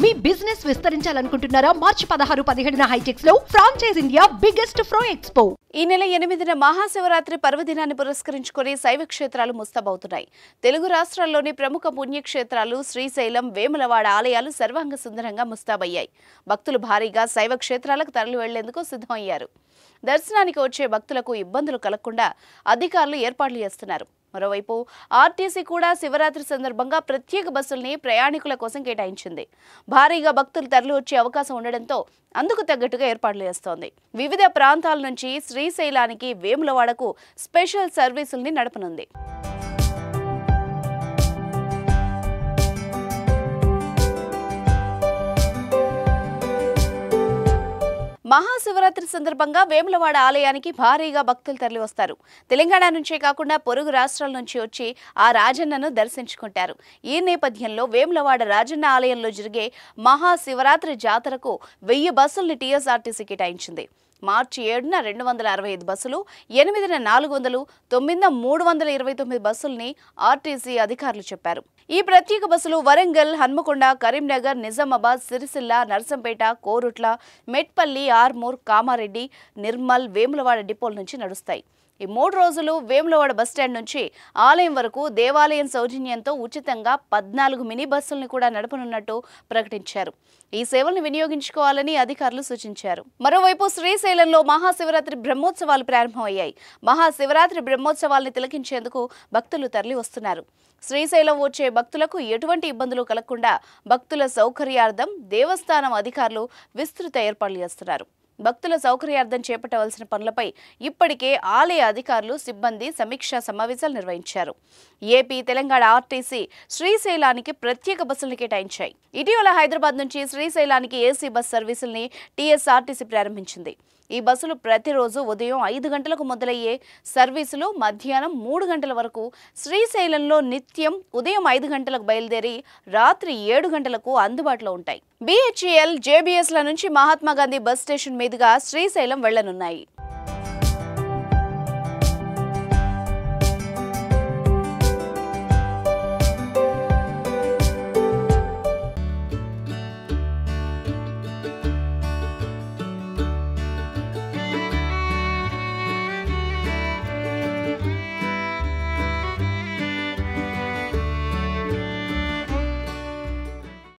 మీ business విస్తరించాలనుకుంటున్నారా మార్చి పదహారు పదిహేడున హైటెక్స్ లో ఫ్రాంచైజ్ ఇండియా బిగ్గెస్ట్ ఫ్రో ఎక్స్పో ఈ నెల ఎనిమిదిన మహాశివరాత్రి పర్వదినాన్ని పురస్కరించుకొని శైవ క్షేత్రాలు ముస్తాబవుతున్నాయి తెలుగు రాష్ట్రాల్లోని ప్రముఖ పుణ్యక్షేత్రాలు శ్రీశైలం వేములవాడ ఆలయాలు సర్వాంగ సుందరంగా ముస్తాబయ్యాయి భక్తులు భారీగా శైవ క్షేత్రాలకు తరలి వెళ్లేందుకు సిద్ధమయ్యారు దర్శనానికి వచ్చే భక్తులకు ఇబ్బందులు కలగకుండా అధికారులు ఏర్పాట్లు చేస్తున్నారు మరోవైపు ఆర్టీసీ కూడా శివరాత్రి సందర్భంగా ప్రత్యేక బస్సుల్ని ప్రయాణికుల కోసం కేటాయించింది భారీగా భక్తులు తరలి వచ్చే అవకాశం ఉండడంతో అందుకు తగ్గట్టుగా ఏర్పాట్లు చేస్తోంది వివిధ ప్రాంతాల నుంచి శ్రీశైలానికి వేములవాడకు స్పెషల్ సర్వీసుల్ని నడపనుంది మహాశివరాత్రి సందర్భంగా వేములవాడ ఆలయానికి భారీగా భక్తులు తరలి వస్తారు తెలంగాణ నుంచే కాకుండా పొరుగు రాష్ట్రాల నుంచి వచ్చి ఆ రాజన్నను దర్శించుకుంటారు ఈ నేపథ్యంలో వేములవాడ రాజన్న ఆలయంలో జరిగే మహాశివరాత్రి జాతరకు వెయ్యి బస్సుల్ని టీఎస్ఆర్టీసీ కేటాయించింది మార్చి ఏడున రెండు వందల అరవై ఐదు బస్సులు ఎనిమిదిన నాలుగు వందలు తొమ్మిదిన మూడు వందల ఇరవై తొమ్మిది బస్సుల్ని ఆర్టీసీ అధికారులు చెప్పారు ఈ ప్రత్యేక బస్సులు వరంగల్ హన్మకొండ కరీంనగర్ నిజామాబాద్ సిరిసిల్ల నర్సంపేట కోరుట్ల మెట్పల్లి ఆర్మూర్ కామారెడ్డి నిర్మల్ వేములవాడ డిపోల నుంచి నడుస్తాయి ఈ మూడు రోజులు వేములవాడ బస్టాండ్ నుంచి ఆలయం వరకు దేవాలయం సౌజన్యంతో ఉచితంగా పద్నాలుగు మినీ బస్సులను కూడా నడపనున్నట్టు ప్రకటించారు ఈ సేవలను వినియోగించుకోవాలని అధికారులు సూచించారు మరోవైపు శ్రీశైలంలో మహాశివరాత్రి బ్రహ్మోత్సవాలు ప్రారంభమయ్యాయి మహాశివరాత్రి బ్రహ్మోత్సవాల్ని తిలకించేందుకు భక్తులు తరలి వస్తున్నారు శ్రీశైలం వచ్చే భక్తులకు ఎటువంటి ఇబ్బందులు కలగకుండా భక్తుల సౌకర్యార్థం దేవస్థానం అధికారులు విస్తృత ఏర్పాట్లు చేస్తున్నారు భక్తుల సౌకర్యార్థం చేపట్టవలసిన పనులపై ఇప్పటికే ఆలయ అధికారులు సిబ్బంది సమీక్షా సమావేశాలు నిర్వహించారు ఏపీ తెలంగాణ ఆర్టీసీ శ్రీశైలానికి ప్రత్యేక బస్సులను కేటాయించాయి ఇటీవల హైదరాబాద్ నుంచి శ్రీశైలానికి ఏసీ బస్ సర్వీసుల్ని టీఎస్ఆర్టీసీ ప్రారంభించింది ఈ బస్సులు ప్రతిరోజు ఉదయం ఐదు గంటలకు మొదలయ్యే సర్వీసులు మధ్యాహ్నం మూడు గంటల వరకు శ్రీశైలంలో నిత్యం ఉదయం ఐదు గంటలకు బయలుదేరి రాత్రి ఏడు గంటలకు అందుబాటులో ఉంటాయి బీహెచ్ఈఎల్ జేబీఎస్ల నుంచి మహాత్మా గాంధీ బస్ స్టేషన్ మీదుగా శ్రీశైలం వెళ్లనున్నాయి